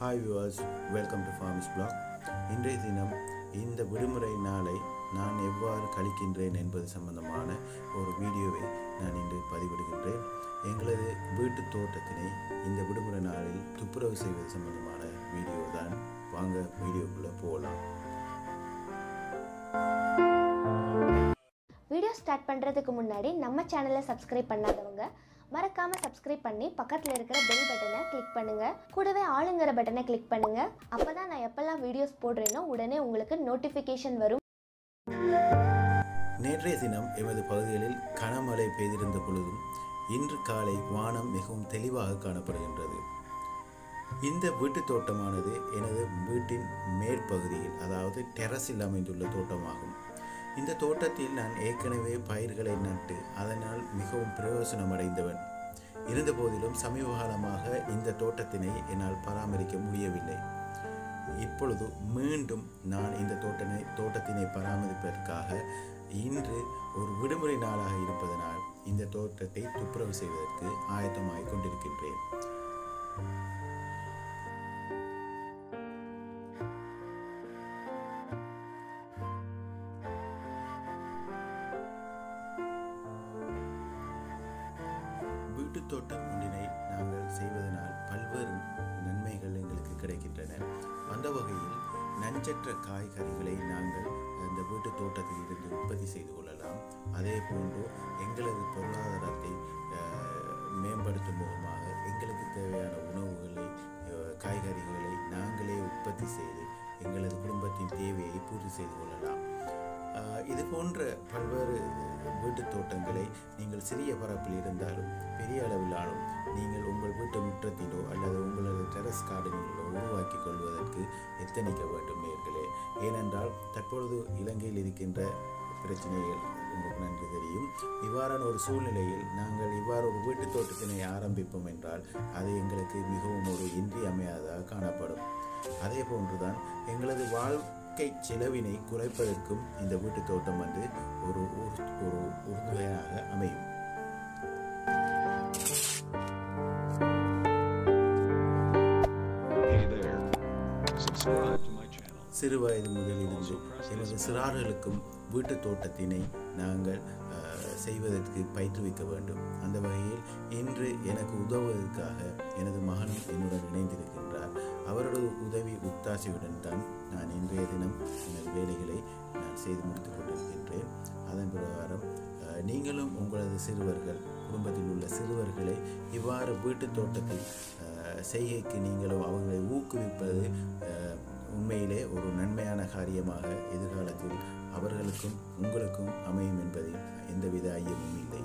Hi viewers welcome to farms blog இன்றைய தினம் இந்த விடுமுறை நாளை நான் எவ்வாறு கழிக்கின்றேன் என்பது சம்பந்தமான ஒரு வீடியோவை நான் இன்று பதிவிடுகின்றேன் எங்களது வீட்டு தோட்டத்தினை இந்த விடுமுறை நாளில் துப்புரவு செய்வது சம்பந்தமான வீடியோ தான் வாங்க வீடியோக்குள்ளே போகலாம் வீடியோ ஸ்டார்ட் பண்ணுறதுக்கு முன்னாடி நம்ம சேனலை சப்ஸ்கிரைப் பண்ணாதவங்க மறக்காமல் சப்ஸ்கிரைப் பண்ணி பக்கத்தில் இருக்கிற பெல் பட்டனை கிளிக் பண்ணுங்கள் கூடவே ஆளுங்கிற பட்டனை கிளிக் பண்ணுங்கள் அப்போ தான் நான் எப்போல்லாம் வீடியோஸ் போடுறேனோ உடனே உங்களுக்கு நோட்டிஃபிகேஷன் வரும் நேற்றைய தினம் எமது பகுதிகளில் கனமழை பெய்திருந்த பொழுதும் இன்று காலை வானம் மிகவும் தெளிவாக காணப்படுகின்றது இந்த வீட்டுத் தோட்டமானது எனது வீட்டின் மேற்பகுதியில் அதாவது டெரஸில் அமைந்துள்ள தோட்டமாகும் இந்த தோட்டத்தில் நான் ஏற்கனவே பயிர்களை நட்டு அதனால் மிகவும் பிரயோசனம் அடைந்தவன் இருந்தபோதிலும் சமீப காலமாக இந்த தோட்டத்தினை என்னால் பராமரிக்க முடியவில்லை இப்பொழுது மீண்டும் நான் இந்த தோட்டனை தோட்டத்தினை பராமரிப்பதற்காக இன்று ஒரு விடுமுறை நாளாக இருப்பதனால் இந்த தோட்டத்தை துப்புரவு செய்வதற்கு ஆயத்தமாகிக் கொண்டிருக்கின்றேன் வீட்டுத் தோட்டம் ஒன்றினை நாங்கள் செய்வதனால் பல்வேறு நன்மைகள் எங்களுக்கு கிடைக்கின்றன அந்த வகையில் நஞ்சற்ற காய்கறிகளை நாங்கள் இந்த வீட்டுத் தோட்டத்தில் இருந்து உற்பத்தி செய்து கொள்ளலாம் அதே போன்று எங்களது பொருளாதாரத்தை அஹ், மேம்படுத்தும் முகமாக எங்களுக்கு தேவையான உணவுகளை அஹ், காய்கறிகளை நாங்களே உற்பத்தி செய்து எங்களது குடும்பத்தின் தேவையை பூர்த்தி செய்து கொள்ளலாம் ஆஹ் இது போன்ற பல்வேறு வீட்டுத் தோட்டங்களை நீங்கள் சிறிய பரப்பில் இருந்தாலும் பெரிய அளவிலாலும் நீங்கள் உங்கள் வீட்டு முற்றத்திலோ அல்லது உங்களது டெரஸ் கார்டனிலோ உருவாக்கி கொள்வதற்கு எத்தனிக்க வேண்டும் நேர்களே ஏனென்றால் தற்பொழுது இலங்கையில் இருக்கின்ற பிரச்சனைகள் உங்களுக்கு நன்கு தெரியும் இவ்வாறான ஒரு சூழ்நிலையில் நாங்கள் இவ்வாறு ஒரு வீட்டுத் தோட்டத்தினை ஆரம்பிப்போம் என்றால் அது எங்களுக்கு மிகவும் ஒரு இன்றியமையாததாக காணப்படும் அதே போன்றுதான் எங்களது வாழ்க்கை செலவினை குறைப்பதற்கும் இந்த வீட்டுத் தோட்டம் வந்து ஒரு ஒரு ஒரு உறுதுணையாக அமையும் Hey there. Subscribe to my channel. சிறு வயது முதலிருந்து எனது சிறார்களுக்கும் வீட்டுத் தோட்டத்தினை நாங்கள் அஹ், செய்வதற்கு பயிற்றுவிக்க வேண்டும் அந்த வகையில் இன்று எனக்கு உதவுவதற்காக எனது மகனும் என்னுடன் இணைந்திருக்கின்றார் அவரது உதவி உத்தாசையுடன் தான் நான் இன்றைய தினம் எனது வேலைகளை நான் செய்து முடித்துக் கொண்டிருக்கின்றேன் அதன் பிரகாரம் அஹ், நீங்களும் உங்களது சிறுவர்கள் குடும்பத்தில் உள்ள சிறுவர்களை இவ்வாறு வீட்டுத் தோட்டத்தில் அஹ், செய்கைக்கு நீங்களும் அவர்களை ஊக்குவிப்பது அஹ், உண்மையிலே ஒரு நன்மையான காரியமாக எதிர்காலத்தில் அவர்களுக்கும் உங்களுக்கும் அமையும் என்பதில் எந்தவித ஐயமும் இல்லை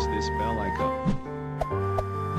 press this bell icon.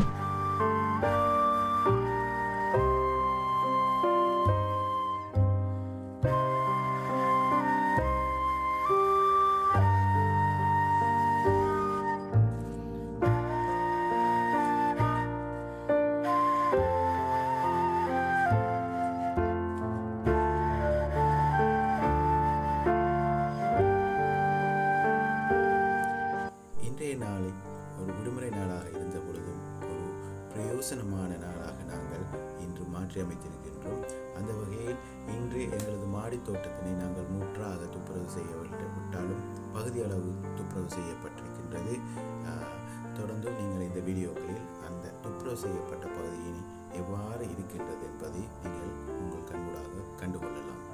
இன்றைய நாளை ஒரு விடுமுறை நாளாக இருந்த பொழுதும் ஒரு பிரயோசனமான நாளாக நாங்கள் இன்று மாற்றி அமைத்திருக்கின்றோம் அந்த வகையில் இன்று எங்களது மாடித் தோட்டத்தினை நாங்கள் முற்றாக துப்புரவு செய்ய விட்டு- விட்டாலும் பகுதி அளவு துப்புரவு செய்யப்பட்டிருக்கின்றது ஆஹ், தொடர்ந்து நீங்கள் இந்த வீடியோக்களில் அந்த துப்புரவு செய்யப்பட்ட பகுதியினை எவ்வாறு இருக்கின்றது என்பதை நீங்கள் உங்கள் கண்கூடாக கண்டுகொள்ளலாம்